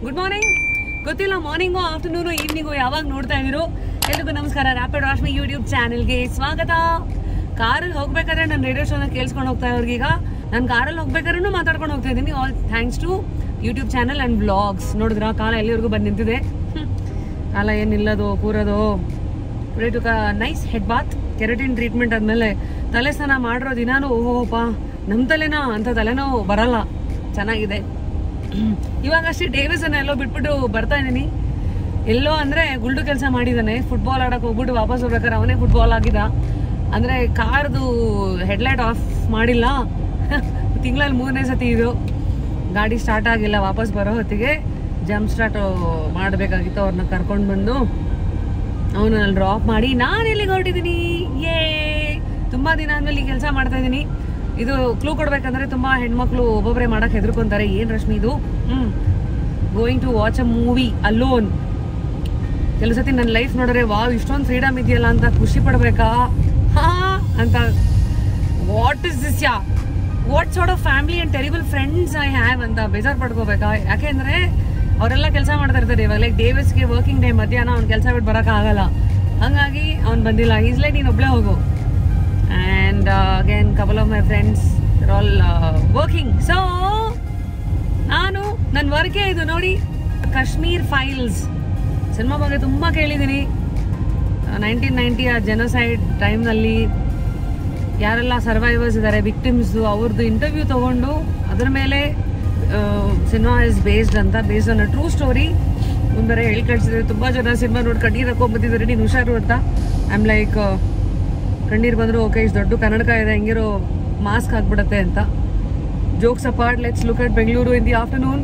Good morning ಗೊತ್ತಿಲ್ಲ morning afternoon evening ಯಾವಾಗ ನೋಡ್ತಾ ಇದ್ದೀರೋ ಎಲ್ರಿಗೂ ನಮಸ್ಕಾರ ರ್ಯಾಪಿಡ್ ರಾಶ್ಮಿ ಯೂಟ್ಯೂಬ್ ಚಾನೆಲ್ಗೆ ಸ್ವಾಗತ ಕಾರಲ್ಲಿ ಹೋಗ್ಬೇಕಾದ್ರೆ ನಾನು ರೇಡಿಯೋ ಶೋನ ಕೇಳಿಸ್ಕೊಂಡು ಹೋಗ್ತಾ ಇವ್ರಿಗೀಗ ನಾನು ಕಾರಲ್ಲಿ ಹೋಗ್ಬೇಕಾದ್ರೂ ಮಾತಾಡ್ಕೊಂಡು ಹೋಗ್ತಾ ಇದ್ದೀನಿ all thanks to YouTube channel and blogs ನೋಡಿದ್ರ ಕಾಲ ಎಲ್ಲಿವರೆಗೂ ಬಂದು ನಿಂತಿದೆ ಹ್ಮ್. ಕಾಲ ಏನಿಲ್ಲದು ಕೂರೋದು to nice head bath keratin treatment ಆದಮೇಲೆ ತಲೆ ಸ್ನಾನ ಮಾಡಿರೋ ದಿನಾನು ಓಹೋಪ್ಪ ನಮ್ಮ ತಲೆನಾ ಅಂತ ತಲೆನೋವು ಬರಲ್ಲ ಚೆನ್ನಾಗಿದೆ ಇವಾಗ ಅಷ್ಟೇ ಡೇವಿಸನ್ ಎಲ್ಲೋ ಬಿಟ್ಬಿಟ್ಟು ಬರ್ತಾ ಇದ್ದೀನಿ ಎಲ್ಲೋ ಅಂದ್ರೆ ಗುಲ್ಡು ಕೆಲಸ ಮಾಡಿದ್ದಾನೆ ಫುಟ್ಬಾಲ್ ಆಡಕ್ಕೆ ಹೋಗ್ಬಿಟ್ಟು ವಾಪಸ್ ಹೋಗ್ಬೇಕಾದ್ರೆ ಅವನೇ ಫುಟ್ಬಾಲ್ ಆಗಿದ್ದ ಅಂದ್ರೆ ಕಾರ್ದು ಹೆಡ್ಲೈಟ್ ಆಫ್ ಮಾಡಿಲ್ಲ ತಿಂಗಳಲ್ಲಿ ಮೂರನೇ ಸತಿ ಇದು ಗಾಡಿ ಸ್ಟಾರ್ಟ್ ಆಗಿಲ್ಲ ವಾಪಸ್ ಬರೋ ಹೊತ್ತಿಗೆ ಜಂಪ್ ಸ್ಟಾರ್ಟ್ ಮಾಡಬೇಕಾಗಿತ್ತು ಅವ್ರನ್ನ ಕರ್ಕೊಂಡು ಬಂದು ಅವನನ್ನ ಡ್ರಾಪ್ ಮಾಡಿ ನಾನು ಎಲ್ಲಿಗೆ ಹೊರಟಿದ್ದೀನಿ ಏ ತುಂಬಾ ದಿನ ಆದ್ಮೇಲೆ ಈ ಕೆಲಸ ಮಾಡ್ತಾ ಇದ್ದೀನಿ ಇದು ಕ್ಲೂ ಕೊಡ್ಬೇಕಂದ್ರೆ ತುಂಬಾ ಹೆಣ್ಮಕ್ಳು ಒಬ್ಬೊಬ್ಬರೇ ಮಾಡಕ್ ಹೆದರ್ಕೊಂತಾರೆ ಏನ್ ರಶ್ಮಿ ಇದು hmm going to watch a movie alone ಕೆಲವು ಸತಿ ನನ್ನ ಲೈಫ್ ನೋಡಿದ್ರೆ ವಾವ್ ಇಷ್ಟೊಂದು ಫ್ರೀಡಮ್ ಇದೆಯಲ್ಲ ಅಂತ ಖುಷಿ ಪಡ್ಬೇಕಾ ಹಾ ಅಂತ what is this yeah what sort of family and terrible friends I have ಅಂತ ಬೇಜಾರ್ ಪಡ್ಕೋಬೇಕಾ ಯಾಕೆಂದ್ರೆ ಅವರೆಲ್ಲ ಕೆಲಸ ಮಾಡ್ತಾ ಇರ್ತಾರೆ ಇವಾಗ ಲೈಕ್ ಡೇವಿಸ್ಗೆ ವರ್ಕಿಂಗ್ ಡೇ ಮಧ್ಯಾಹ್ನ ಅವ್ನು ಕೆಲಸ ಬಿಟ್ಟು ಬರೋಕೆ ಆಗಲ್ಲ ಹಂಗಾಗಿ ಅವ್ನು ಬಂದಿಲ್ಲ ಈಸ್ ಲೈಕ್ ನೀನು ಒಬ್ಳೆ ಹೋಗು and again couple of my friends all working so ನಾನು ನನ್ನ ವರ್ಕೇ ಇದು ನೋಡಿ ಕಾಶ್ಮೀರ್ ಫೈಲ್ಸ್ ಸಿನಿಮಾ ಬಗ್ಗೆ ತುಂಬ ಕೇಳಿದ್ದೀನಿ ನೈನ್ಟೀನ್ ನೈಂಟಿಯ ಜನಸೈಡ್ ಟೈಮ್ನಲ್ಲಿ ಯಾರೆಲ್ಲ ಸರ್ವೈವರ್ಸ್ ಇದ್ದಾರೆ ವಿಕ್ಟಿಮ್ಸು ಅವ್ರದ್ದು ಇಂಟರ್ವ್ಯೂ ತಗೊಂಡು ಅದ್ರ ಮೇಲೆ ಸಿನಿಮಾ ಇಸ್ ಬೇಸ್ಡ್ ಅಂತ based on a true story ಮುಂದರೆ ಹೇಳಿ ಕಳಿಸಿದ್ರೆ ತುಂಬ ಜನ ಸಿನಿಮಾ ನೋಡಿ ಕಣ್ಣೀರು ಹಾಕೊಂಡ್ಬಂದಿದ್ದಾರೆ ನೀನು ಹುಷಾರು ಅಂತ ಐ ಆಮ್ ಲೈಕ್ ಕಣ್ಣೀರು ಬಂದರೂ ಓಕೆ ಇಷ್ಟು ದೊಡ್ಡ ಕನ್ನಡಕ ಇದೆ ಹೆಂಗಿರೋ ಮಾಸ್ಕ್ ಹಾಕ್ಬಿಡತ್ತೆ ಅಂತ jokes apart let's look at Bengaluru in the afternoon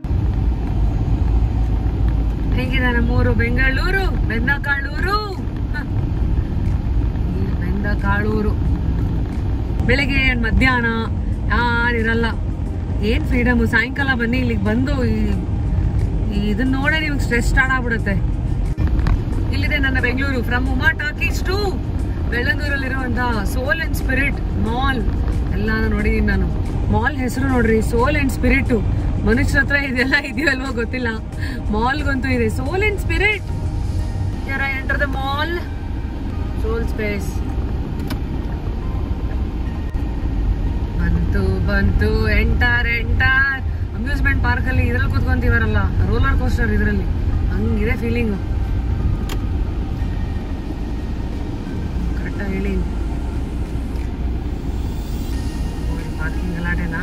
ಹೇಗಿದೆ ನಮ್ಮೂರು ಬೆಂಗಳೂರು ಬೆಂದಕಾಳೂರು ಹ. ಈ ಬೆಂದಕಾಳೂರು ಬೆಳಗ್ಗೆ and ಮಧ್ಯಾಹ್ನ ಯಾರಿರಲ್ಲ ಏನ್ ಫ್ರೀಡಮ್ ಸಾಯಂಕಾಲ ಬನ್ನಿ ಇಲ್ಲಿಗೆ ಬಂದು ಈ- ಈ ಇದನ್ನ ನೋಡೇ ನಿಮ್ಗೆ ಸ್ಟ್ರೆಸ್ ಸ್ಟಾರ್ಟ್ ಆಗ್ಬಿಡುತ್ತೆ ಇಲ್ಲಿದೆ ನನ್ನ Bengaluru from Uma talkies to ಬೆಳ್ಳಂದೂರಲ್ಲಿರುವಂತ ಸೋಲ್ ಅಂಡ್ ಸ್ಪಿರಿಟ್ ಮಾಲ್ ಎಲ್ಲ ನೋಡಿದೀನಿ ನಾನು ಮಾಲ್ ಹೆಸರು ನೋಡ್ರಿ ಸೋಲ್ ಅಂಡ್ ಸ್ಪಿರಿಟ್ ಮನುಷ್ಯರ ಹತ್ರ ಇದೆಲ್ಲ ಇದೆಯಲ್ವೋ ಗೊತ್ತಿಲ್ಲ ಮಾಲ್ಗಂತೂ ಇದೆ ಸೋಲ್ ಅಂಡ್ ಸ್ಪಿರಿಟ್ ಯಾರ enter the mall soul space ಬಂತು ಬಂತು ಎಂಟಾರ್ ಎಂಟಾರ್ ಅಮ್ಯೂಸ್ಮೆಂಟ್ ಪಾರ್ಕ್ ಅಲ್ಲಿ ಇದ್ರಲ್ಲಿ ಕೂತ್ಕೊಂತೀವರಲ್ಲ ರೋಲರ್ ಕೋಸ್ಟರ್ ಇದರಲ್ಲಿ ಹಂಗಿದೆ ಫೀಲಿಂಗು ಕರೆಕ್ಟಾಗಿ ಹೇಳಿ ಪಾರ್ಕಿಂಗ್ ಗಲಾಟೆನಾ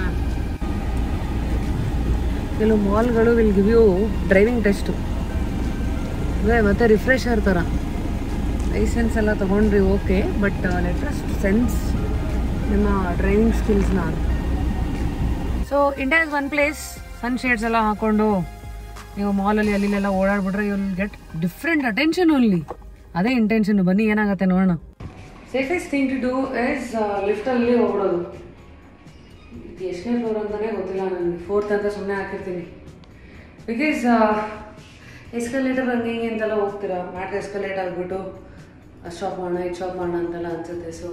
ಕೆಲವು ಮಾಲ್ಗಳು will give you driving test ಅದೇ ಮತ್ತೆ ರಿಫ್ರೆಶರ್ ಥರ ಲೈಸೆನ್ಸ್ ಎಲ್ಲ ತೊಗೊಂಡ್ರಿ ಓಕೆ ಬಟ್ ಲೆಟ್ರಸ್ಟ್ ಸೆನ್ಸ್ ನಿಮ್ಮ ಡ್ರೈವಿಂಗ್ ಸ್ಕಿಲ್ಸ್ನ so India is one place sun shades ಎಲ್ಲ ಹಾಕೊಂಡು ನೀವು ಮಾಲಲ್ಲಿ ಅಲ್ಲಿಲೆಲ್ಲ ಓಡಾಡ್ಬಿಟ್ರೆ you will get different attention only ಅದೇ ಇಂಟೆನ್ಷನ್ ಬನ್ನಿ ಏನಾಗುತ್ತೆ ನೋಡೋಣ safest thing to do is ಲಿಫ್ಟಲ್ಲಿ ಹೋಗ್ಬಿಡೋದು ಇದು ಎಷ್ಟನೇ ಫ್ಲೋರ್ ಅಂತಲೇ ಗೊತ್ತಿಲ್ಲ ನನಗೆ ಫೋರ್ತ್ ಅಂತ ಸುಮ್ಮನೆ ಹಾಕಿರ್ತೀನಿ ಬಿಕಾಸ್ ಎಸ್ಕಲೇಟರ್ ಹಂಗೆ ಹಿಂಗೆ ಅಂತೆಲ್ಲ ಹೋಗ್ತೀರಾ ಮ್ಯಾಟ್ ಎಸ್ಕಲೇಟ್ ಆಗಿಬಿಟ್ಟು ಅದು ಶಾಪ್ ಮಾಡೋಣ ಇದು ಶಾಪ್ ಮಾಡೋಣ ಅಂತೆಲ್ಲ ಅನ್ಸುತ್ತೆ so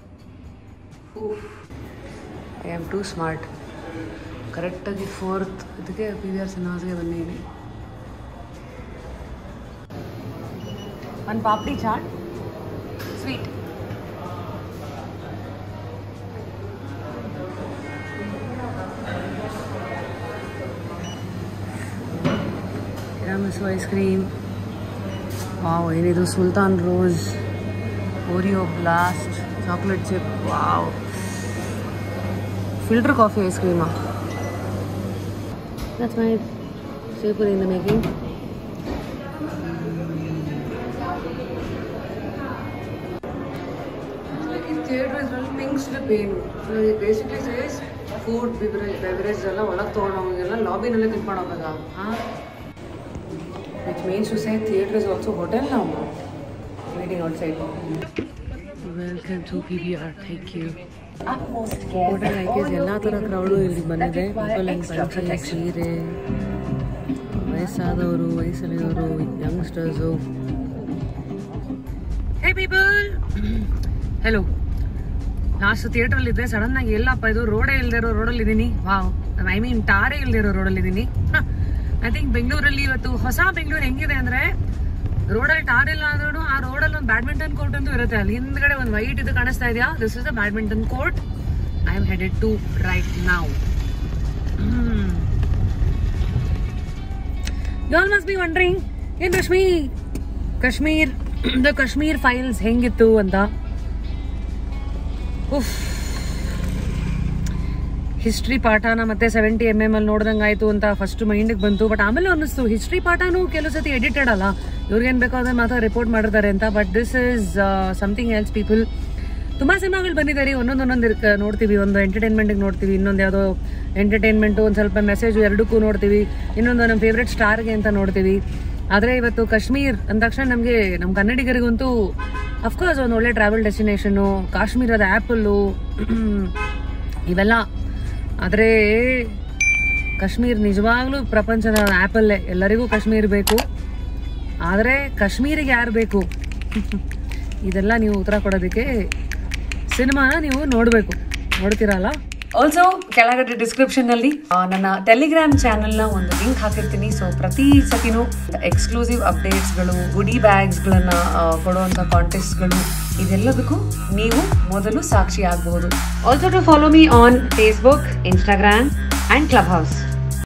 I am too smart ಕರೆಕ್ಟಾಗಿ ಫೋರ್ತ್ ಇದಕ್ಕೆ ಪಿ ವಿ ಆರ್ ಸಿನಿಮಾಸ್ಗೆ ಬಂದಿದ್ದೀನಿ ಒಂದು papdi chaat sweet tiramisu ice cream wow ಏನಿದು sultan rose Oreo blast chocolate chip wow filter coffee ice ಕ್ರೀಮಾ that's my sevpuri in the making theatre is well ಮಿಂಗ್ಸ್ the pain basically says food beverage beverage ಎಲ್ಲ ಒಳಗೆ ತೊಗೊಂಡೋಗಿಲ್ಲ ಲಾಬಿನಲ್ಲೇ ತಿನ್ಕೊಂಡು ಹೋಗ್ಬೇಕಾ ಹಾಂ which means to say theatre is also hotel ನಾವು meeting outside welcome to P V R thank you hotel ಐಕೇಸ್ ಎಲ್ಲ ಥರ ಕ್ರೌಡು ಇಲ್ಲಿ ಬಂದಿದೆ ಪೀಪಲ್ ಆ್ಯಂಡ್ ಪಂಚೆ ಸೀರೆ ವಯಸ್ಸಾದವರು ವಯಸ್ಸಲ್ಲಿರೋರು youngsters hey people hello last ಥಿಯೇಟ್ರಲ್ಲಿ ಇದ್ದೆ ಸಡನ್ ಆಗಿ ಎಲ್ಲಪ್ಪ ಇದು ರೋಡೇ ಇಲ್ಲದೆ ಇರೋ ರೋಡಲ್ಲಿ ಇದ್ದೀನಿ ವಾವ್ ಐ ಮೀನ್ ಟಾರೇ ಇಲ್ಲದೆ ಇರೋ ರೋಡಲ್ಲಿ ಇದ್ದೀನಿ ಐ ಥಿಂಕ್ ಬೆಂಗಳೂರಲ್ಲಿ ಇವತ್ತು ಹೊಸ ಬೆಂಗಳೂರು ಹೆಂಗಿದೆ ಅಂದ್ರೆ ರೋಡಲ್ಲಿ ಟಾರ್ ಇಲ್ಲ ಅಂದ್ರೂ ಆ ರೋಡಲ್ಲಿ ಒಂದು ಬ್ಯಾಡ್ಮಿಂಟನ್ ಕೋರ್ಟ್ ಅಂತೂ ಇರುತ್ತೆ ಅಲ್ಲಿ ಹಿಂದ್ಗಡೆ ಒಂದು ವೈಟ್ ಇದು ಕಾಣಿಸ್ತಾ ಇದೆಯಾ this is the badminton court I am headed to right ನಾವು you all must be wondering ಏನ್ ರಶ್ಮಿ ಕಾಶ್ಮೀರ್ ದ ಕಾಶ್ಮೀರ್ ಫೈಲ್ಸ್ ಹೆಂಗಿತ್ತು ಅಂತ ಉಫ್ ಹಿಸ್ಟ್ರಿ ಪಾಠನ ಮತ್ತೆ ಸೆವೆಂಟಿ ಎಮ್ ಎಮ್ ಅಲ್ಲಿ ನೋಡ್ದಂಗೆ ಆಯ್ತು ಅಂತ ಫಸ್ಟ್ ಮೈಂಡಿಗೆ ಬಂತು ಬಟ್ ಆಮೇಲೆ ಅನ್ನಿಸ್ತು ಹಿಸ್ಟ್ರಿ ಪಾಠನೂ ಕೆಲವು ಸತಿ ಎಡಿಟೆಡ್ ಅಲ್ಲ ಇವ್ರಿಗೇನು ಬೇಕೋ ಅದನ್ನ ಮಾತ್ರ ರಿಪೋರ್ಟ್ ಮಾಡಿರ್ತಾರೆ ಅಂತ but this is something else people ತುಂಬಾ ಸಿನಿಮಾಗಳು ಬಂದಿದ್ದಾರೆ ಒಂದೊಂದು ಒಂದೊಂದು ಇರ್ಕ- ನೋಡ್ತೀವಿ ಒಂದು ಎಂಟರ್ಟೈನ್ಮೆಂಟ್ಗೆ ನೋಡ್ತೀವಿ ಇನ್ನೊಂದು ಯಾವುದೋ ಎಂಟರ್ಟೈನ್ಮೆಂಟು ಒಂದು ಸ್ವಲ್ಪ ಮೆಸೇಜ್ ಎರಡಕ್ಕೂ ನೋಡ್ತೀವಿ ಇನ್ನೊಂದು ನಮ್ಮ ಫೇವ್ರೆಟ್ ಸ್ಟಾರ್ಗೆ ಅಂತ ನೋಡ್ತೀವಿ ಆದರೆ ಇವತ್ತು ಕಾಶ್ಮೀರ್ ಅಂದ ತಕ್ಷಣ ನಮಗೆ ನಮ್ಮ ಕನ್ನಡಿಗರಿಗಂತೂ ಅಫ್ಕೋರ್ಸ್ ಒಂದು ಒಳ್ಳೆ ಟ್ರಾವೆಲ್ ಡೆಸ್ಟಿನೇಷನ್ನು ಕಾಶ್ಮೀರದ ಆ್ಯಪಲ್ಲು ಇವೆಲ್ಲ ಆದರೆ ಕಾಶ್ಮೀರ್ ನಿಜವಾಗ್ಲೂ ಪ್ರಪಂಚದ ಆ್ಯಪಲ್ಲೇ ಎಲ್ಲರಿಗೂ ಕಾಶ್ಮೀರ್ ಬೇಕು ಆದರೆ ಕಾಶ್ಮೀರಿಗೆ ಯಾರು ಬೇಕು ಇದೆಲ್ಲ ನೀವು ಉತ್ತರ ಕೊಡೋದಕ್ಕೆ ಸಿನಿಮಾನ ನೀವು ನೋಡಬೇಕು ನೋಡ್ತೀರಲ್ಲ ಆಲ್ಸೋ ಕೆಳಗಡೆ ಡಿಸ್ಕ್ರಿಪ್ಷನ್ ನಲ್ಲಿ ಆ, ನನ್ನ ಟೆಲಿಗ್ರಾಮ್ ಚಾನೆಲ್ನ ಒಂದು ಲಿಂಕ್ ಹಾಕಿರ್ತೀನಿ ಸೊ ಪ್ರತಿ ಸತಿನೂ ಎಕ್ಸ್ಕ್ಲೂಸಿವ್ ಅಪ್ಡೇಟ್ಸ್ಗಳು ಗುಡಿ ಬ್ಯಾಗ್ಸ್ಗಳನ್ನ ಕೊಡುವಂಥ ಕಾಂಟೆಸ್ಟ್ಗಳು ಇದೆಲ್ಲದಕ್ಕೂ ನೀವು ಮೊದಲು ಸಾಕ್ಷಿ ಆಗಬಹುದು also to follow me on Facebook Instagram and club house